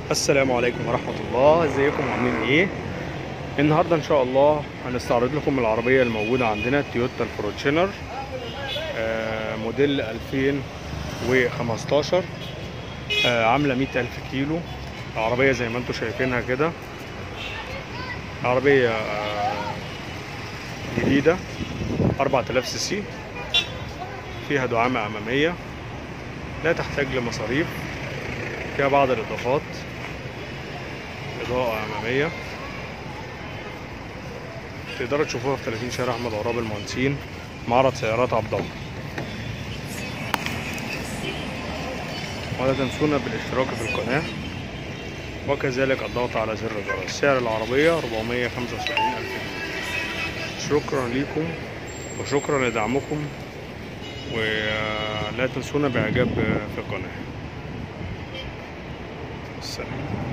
السلام عليكم ورحمة الله ازيكم عاملين ايه النهاردة ان شاء الله هنستعرض لكم العربية الموجودة عندنا تويوتا الفورتشنر آه، موديل 2015 آه، عاملة 100 ألف كيلو عربية زي ما انتم شايفينها كده عربية آه، جديدة 4000 سي سي فيها دعامة أمامية لا تحتاج لمصاريف فيها بعض الإضافات إضاءة أمامية تقدروا تشوفوها في 30 شارع أحمد عراب المهندسين معرض سيارات عبد الله ولا تنسونا بالاشتراك في القناة وكذلك الضغط على زر الجرس سعر العربية 475 ألف جنيه شكرا لكم وشكرا لدعمكم ولا تنسونا بإعجاب في القناة السلام